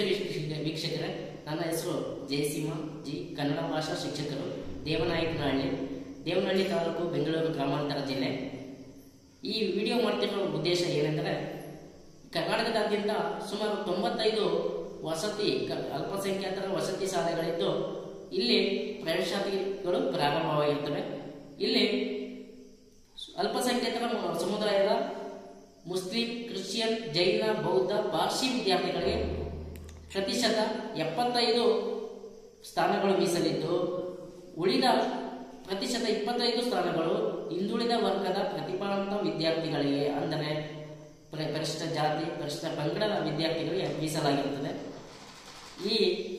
ವೀಕ್ಷಕ ವೀಕ್ಷಕರೇ ನನ್ನ ಹೆಸರು ಜಯಸಿಂಹ ಜಿ ಕನ್ನಡ ಭಾಷಾ ಶಿಕ್ಷಕರು ದೇವನಾಯಕನಹಳ್ಳಿ ದೇವನಹಳ್ಳಿ ತಾಲೂಕು ಬೆಂಗಳೂರು ಗ್ರಾಮಾಂತರ ಜಿಲ್ಲೆ ಈ ವಿಡಿಯೋ ಮಾಡ್ತಿರೋ ಉದ್ದೇಶ ಏನೆಂದರೆ ಕರ್ನಾಟಕದಾದ್ಯಂತ ಸುಮಾರು ತೊಂಬತ್ತೈದು ವಸತಿ ಕ- ಅಲ್ಪಸಂಖ್ಯಾತರ ವಸತಿ ಶಾಲೆಗಳಿದ್ದು ಇಲ್ಲಿ ಪ್ರವೇಶಾತಿಗಳು ಪ್ರಾರಂಭವಾಗಿರ್ತವೆ ಇಲ್ಲಿ ಅಲ್ಪಸಂಖ್ಯಾತರ ಮ- ಸಮುದಾಯದ ಮುಸ್ಲಿಂ ಕ್ರಿಶ್ಚಿಯನ್ ಜೈನ ಬೌದ್ಧ ಪಾರ್ಸಿ ವಿದ್ಯಾರ್ಥಿಗಳಿಗೆ ಪ್ರತಿಶತ ಎಪ್ಪತ್ತೈದು ಸ್ಥಾನಗಳು ಮೀಸಲಿದ್ದು ಉಳಿದ ಪ್ರತಿಶತ ಇಪ್ಪತ್ತೈದು ಸ್ಥಾನಗಳು ಹಿಂದುಳಿದ ವರ್ಗದ ಪ್ರತಿಭಾವಂತ ವಿದ್ಯಾರ್ಥಿಗಳಿಗೆ ಅಂದರೆ ಪ್ರ- ಪರಿಶಿಷ್ಟ ಜಾತಿ ಪರಿಶಿಷ್ಟ ಪಂಗಡದ ವಿದ್ಯಾರ್ಥಿಗಳಿಗೆ ಮೀಸಲಾಗಿರುತ್ತದೆ ಈ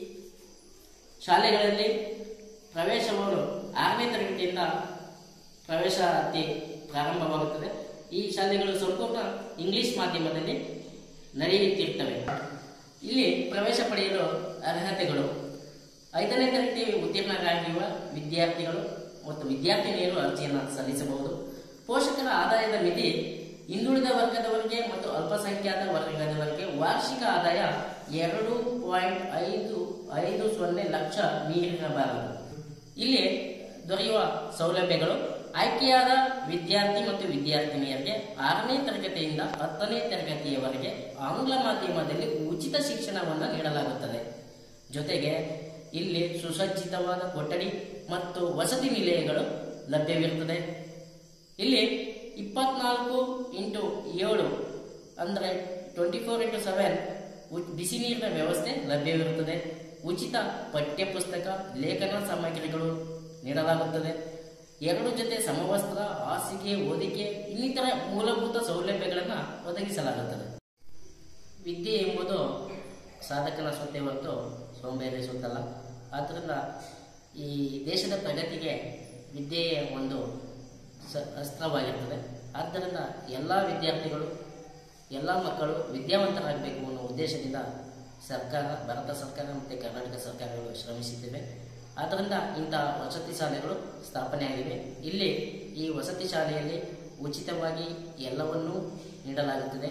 ಶಾಲೆಗಳಲ್ಲಿ ಪ್ರವೇಶವನ್ನು ಆರನೇ ತರಗತಿಯಿಂದ ಪ್ರವೇಶಾತಿ ಪ್ರಾರಂಭವಾಗುತ್ತದೆ ಈ ಶಾಲೆಗಳು ಸಂಪೂರ್ಣ ಇಂಗ್ಲಿಷ್ ಮಾಧ್ಯಮದಲ್ಲಿ ನಡೆಯುತ್ತಿರ್ತವೆ ಇಲ್ಲಿ ಪ್ರವೇಶ ಪಡೆಯಲು ಅರ್ಹತೆಗಳು ಐದನೇ ತರಗತಿ ಉತ್ತೀರ್ಣರಾಗಿರುವ ವಿದ್ಯಾರ್ಥಿಗಳು ಮತ್ತು ವಿದ್ಯಾರ್ಥಿನಿಯರು ಅರ್ಜಿಯನ್ನು ಸಲ್ಲಿಸಬಹುದು ಪೋಷಕರ ಆದಾಯದ ಮಿತಿ ಹಿಂದುಳಿದ ವರ್ಗದವರಿಗೆ ಮತ್ತು ಅಲ್ಪಸಂಖ್ಯಾತ ವರ್ಗದವರಿಗೆ ವಾರ್ಷಿಕ ಆದಾಯ ಎರಡು ಪಾಯಿಂಟ್ ಐದು ಐದು ಸೊನ್ನೆ ಲಕ್ಷ ಮೀರಿರಬಾರದು ಇಲ್ಲಿ ದೊರೆಯುವ ಸೌಲಭ್ಯಗಳು ಆಯ್ಕೆಯಾದ ವಿದ್ಯಾರ್ಥಿ ಮತ್ತು ವಿದ್ಯಾರ್ಥಿನಿಯರಿಗೆ ಆರನೇ ತರಗತಿಯಿಂದ ಹತ್ತನೇ ತರಗತಿಯವರೆಗೆ ಆಂಗ್ಲ ಮಾಧ್ಯಮದಲ್ಲಿ ಉಚಿತ ಶಿಕ್ಷಣವನ್ನು ನೀಡಲಾಗುತ್ತದೆ ಜೊತೆಗೆ ಇಲ್ಲಿ ಸುಸಜ್ಜಿತವಾದ ಕೊಠಡಿ ಮತ್ತು ವಸತಿ ನಿಲಯಗಳು ಲಭ್ಯವಿರುತ್ತದೆ ಇಲ್ಲಿ ಇಪ್ಪತ್ನಾಲ್ಕು ಇಂಟು ಏಳು ಅಂದರೆ ಟ್ವೆಂಟಿ ಫೋರ್ ಇಂಟು ಸೆವೆನ್ ಬಿಸಿ ನೀರಿನ ವ್ಯವಸ್ಥೆ ಲಭ್ಯವಿರುತ್ತದೆ ಉಚಿತ ಪಠ್ಯ ಪುಸ್ತಕ ಲೇಖನ ಸಾಮಗ್ರಿಗಳು ನೀಡಲಾಗುತ್ತದೆ ಎರಡು ಜೊತೆ ಸಮವಸ್ತ್ರ ಹಾಸಿಗೆ ಓದಿಕೆ ಇನ್ನಿತರ ಮೂಲಭೂತ ಸೌಲಭ್ಯಗಳನ್ನು ಒದಗಿಸಲಾಗುತ್ತದೆ ವಿದ್ಯೆ ಎಂಬುದು ಸಾಧಕನ ಸ್ವತ್ತೇ ಹೊರತು ಸೋಂಬೇರಿ ಸುತ್ತಲ್ಲ ಆದ್ದರಿಂದ ಈ ದೇಶದ ಪ್ರಗತಿಗೆ ವಿದ್ಯೆಯೇ ಒಂದು ಸ ಅಸ್ತ್ರವಾಗಿರ್ತದೆ ಆದ್ದರಿಂದ ಎಲ್ಲ ವಿದ್ಯಾರ್ಥಿಗಳು ಎಲ್ಲ ಮಕ್ಕಳು ವಿದ್ಯಾವಂತರಾಗಬೇಕು ಅನ್ನೋ ಉದ್ದೇಶದಿಂದ ಸರ್ಕಾರ ಭಾರತ ಸರ್ಕಾರ ಮತ್ತು ಕರ್ನಾಟಕ ಸರ್ಕಾರಗಳು ಶ್ರಮಿಸಿದ್ದೇವೆ ಆದ್ದರಿಂದ ಇಂಥ ವಸತಿ ಶಾಲೆಗಳು ಸ್ಥಾಪನೆಯಾಗಿವೆ ಇಲ್ಲಿ ಈ ವಸತಿ ಶಾಲೆಯಲ್ಲಿ ಉಚಿತವಾಗಿ ಎಲ್ಲವನ್ನೂ ನೀಡಲಾಗುತ್ತದೆ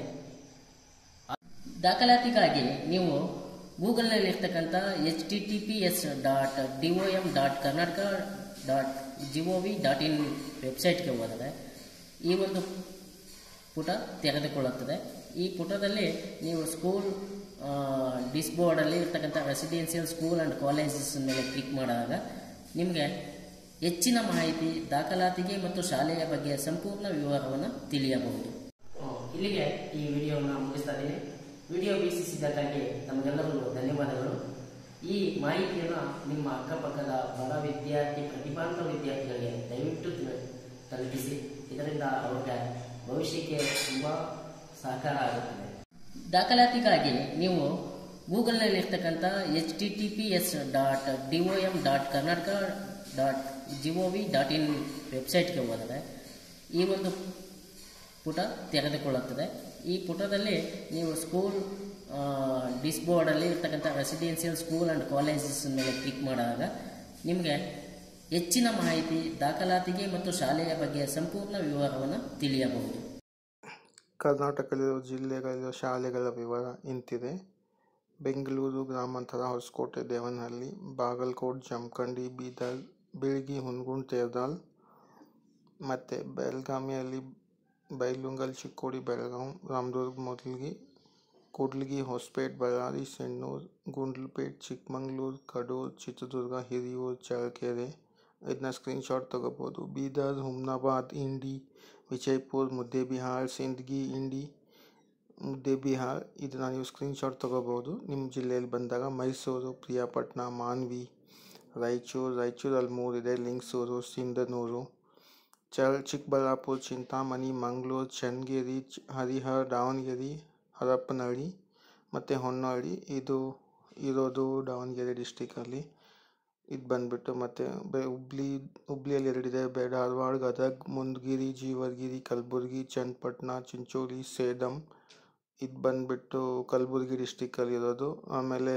ದಾಖಲಾತಿಗಾಗಿ ನೀವು ಗೂಗಲ್ನಲ್ಲಿ ಇರ್ತಕ್ಕಂಥ H T T P S dot D O M dot Karnataka dot G O V dot in ವೆಬ್ಸೈಟ್ಗೆ ಹೋದರೆ ಈ ಒಂದು ಪುಟ ತೆರೆದುಕೊಳ್ಳುತ್ತದೆ ಈ ಪುಟದಲ್ಲಿ ನೀವು ಸ್ಕೂಲ್ ಡಿಸ್ ಬೋರ್ಡಲ್ಲಿ ಇರ್ತಕ್ಕಂಥ ರೆಸಿಡೆನ್ಷಿಯಲ್ ಸ್ಕೂಲ್ ಆ್ಯಂಡ್ ಕಾಲೇಜಸ್ ಮೇಲೆ ಕ್ಲಿಕ್ ಮಾಡಿದಾಗ ನಿಮಗೆ ಹೆಚ್ಚಿನ ಮಾಹಿತಿ ದಾಖಲಾತಿಗೆ ಮತ್ತು ಶಾಲೆಯ ಬಗ್ಗೆ ಸಂಪೂರ್ಣ ವಿವರವನ್ನು ತಿಳಿಯಬಹುದು ಇಲ್ಲಿಗೆ ಈ ವಿಡಿಯೋವನ್ನು ಮುಗಿಸ್ತಾ ಇದ್ದೀನಿ ವಿಡಿಯೋ ವೀಕ್ಷಿಸಿದ್ದಕ್ಕಾಗಿ ತಮಗೆಲ್ಲರಿಗೂ ಧನ್ಯವಾದಗಳು ಈ ಮಾಹಿತಿಯನ್ನು ನಿಮ್ಮ ಅಕ್ಕಪಕ್ಕದ ಬಡ ವಿದ್ಯಾರ್ಥಿ ಪ್ರತಿಭಾಂತ ವಿದ್ಯಾರ್ಥಿಗಳಿಗೆ ದಯವಿಟ್ಟು ತಿಳ- ತಲುಪಿಸಿ ಇದರಿಂದ ಅವರಿಗೆ ಭವಿಷ್ಯಕ್ಕೆ ತುಂಬ ಸಹಕಾರ ಆಗುತ್ತದೆ ದಾಖಲಾತಿಗಾಗಿ ನೀವು ಗೂಗಲ್ನಲ್ಲಿ ಇರ್ತಕ್ಕಂಥ H T T P S dot D O M dot Karnataka dot G O V dot in ವೆಬ್ಸೈಟ್ಗೆ ಹೋದರೆ ಈ ಒಂದು ಪುಟ ತೆರೆದುಕೊಳ್ಳುತ್ತದೆ ಈ ಪುಟದಲ್ಲಿ ನೀವು ಸ್ಕೂಲ್ ಡಿಸ್ ಬೋರ್ಡಲ್ಲಿ ಇರ್ತಕ್ಕಂಥ ರೆಸಿಡೆನ್ಷಿಯಲ್ ಸ್ಕೂಲ್ ಆ್ಯಂಡ್ ಕಾಲೇಜಸ್ ಮೇಲೆ ಕ್ಲಿಕ್ ಮಾಡಿದಾಗ ನಿಮಗೆ ಹೆಚ್ಚಿನ ಮಾಹಿತಿ ದಾಖಲಾತಿಗೆ ಮತ್ತು ಶಾಲೆಯ ಬಗ್ಗೆ ಸಂಪೂರ್ಣ ವಿವರವನ್ನು ತಿಳಿಯಬಹುದು ಕರ್ನಾಟಕದಲ್ಲಿರುವ ಜಿಲ್ಲೆಗಳಿರುವ ಶಾಲೆಗಳ ವಿವರ ಇಂತಿದೆ ಬೆಂಗಳೂರು ಗ್ರಾಮಾಂತರ ಹೊಸಕೋಟೆ ದೇವನಹಳ್ಳಿ ಬಾಗಲಕೋಟ್ ಜಮಖಂಡಿ ಬೀದರ್ ಬೀಳ್ಗಿ ಹುನಗುಂದ್ ತೇರ್ದಾಲ್ ಮತ್ತು ಬೆಳಗಾವಿಯಲ್ಲಿ ಬೈಲುಂಗಲ್ ಚಿಕ್ಕೋಡಿ ಬೆಳಗಾಂ ರಾಮದುರ್ಗ್ ಮೊದಲ್ಗಿ ಕೂಡ್ಲಿಗಿ ಹೊಸಪೇಟ್ ಬಳ್ಳಾರಿ ಸೆಣ್ಣೂರು ಗುಂಡ್ಲುಪೇಟ್ ಚಿಕ್ಕಮಂಗ್ಳೂರು ಕಡೂರು ಚಿತ್ರದುರ್ಗ ಹಿರಿಯೂರು ಚಳ್ಳಕೆರೆ ಇದನ್ನ ಸ್ಕ್ರೀನ್ಶಾಟ್ ತಗೋಬೋದು ಬೀದರ್ ಹುಮ್ನಾಬಾದ್ ಇಂಡಿ ವಿಜಯಪುರ ಮುದ್ದೇಬಿಹಾಳ್ ಸಿಂದಗಿ ಇಂಡಿ ಮುದ್ದೇಬಿಹಾಳ್ ಇದನ್ನ ನೀವು ಸ್ಕ್ರೀನ್ಶಾಟ್ ತಗೋಬೋದು ನಿಮ್ಮ ಜಿಲ್ಲೆಯಲ್ಲಿ ಬಂದಾಗ ಮೈಸೂರು ಪ್ರಿಯಾಪಟ್ಟಣ ಮಾನ್ವಿ ರಾಯಚೂರು ರಾಯಚೂರಲ್ಲಿ ಮೂರಿದೆ ಲಿಂಗಸೂರು ಸಿಂಧನೂರು ಚಲ್ ಚಿಕ್ಕಬಳ್ಳಾಪುರ ಚಿಂತಾಮಣಿ ಮಂಗಳೂರು ಚನ್ನಗಿರಿ ಚ- ಹರಿಹರ ದಾವಣಗೆರೆ ಹರಪನಹಳ್ಳಿ ಮತ್ತು ಹೊನ್ನಳ್ಳಿ ಇದು ಇರೋದು ದಾವಣಗೆರೆ ಡಿಸ್ಟಿಕಲ್ಲಿ ಇದು ಬಂದ್ಬಿಟ್ಟು ಮತ್ತು ಬೆ ಹುಬ್ಳಿ ಹುಬ್ಳಿಯಲ್ಲಿ ಎರಡಿದೆ ಬೆ ಧಾರವಾಡ ಗದಗ ಮುನ್ಗಿರಿ ಜೀವರ್ಗಿರಿ ಕಲಬುರ್ಗಿ ಚನ್ನಪಟ್ಟಣ ಚಿಂಚೋಳಿ ಸೇಡಂ ಇದು ಬಂದ್ಬಿಟ್ಟು ಕಲಬುರ್ಗಿ ಡಿಸ್ಟಿಕಲ್ಲಿ ಇರೋದು ಆಮೇಲೆ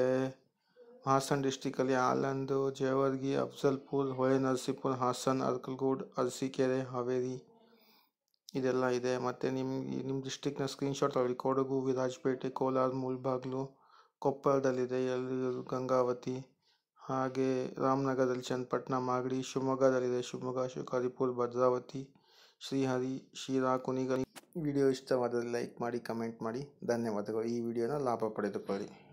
ಹಾಸನ ಡಿಸ್ಟಿಕಲ್ಲಿ ಆಲಂದು ಜೇವರ್ಗಿ ಅಫ್ಜಲ್ಪುರ್ ಹೊಳೆ ನರಸೀಪುರ ಹಾಸನ್ ಅರ್ಕಲ್ಗೂಡ್ ಅರಸೀಕೆರೆ ಹಾವೇರಿ ಇದೆಲ್ಲ ಇದೆ ಮತ್ತು ನಿಮ್ಮ ನಿಮ್ಮ ಡಿಸ್ಟಿಕ್ನ ಸ್ಕ್ರೀನ್ಶಾಟ್ ತಗೊಳ್ಳಿ ಕೊಡಗು ವಿರಾಜಪೇಟೆ ಕೋಲಾರ ಮುಳಬಾಗ್ಲು ಕೊಪ್ಪಳದಲ್ಲಿದೆ ಯಲೂರು ಗಂಗಾವತಿ ಹಾಗೆ ರಾಮನಗರದಲ್ಲಿ ಚನ್ನಪಟ್ಟಣ ಮಾಗಡಿ ಶಿವಮೊಗ್ಗದಲ್ಲಿದೆ ಶಿವಮೊಗ್ಗ ಶಿಕಾರಿಪುರ ಭದ್ರಾವತಿ ಶ್ರೀಹರಿ ಶಿರಾ ಕುಣಿಗಲ್ ವಿಡಿಯೋ ಇಷ್ಟವಾದರೆ ಲೈಕ್ ಮಾಡಿ ಕಮೆಂಟ್ ಮಾಡಿ ಧನ್ಯವಾದಗಳು ಈ ವಿಡಿಯೋನ ಲಾಭ ಪಡೆದುಕೊಳ್ಳಿ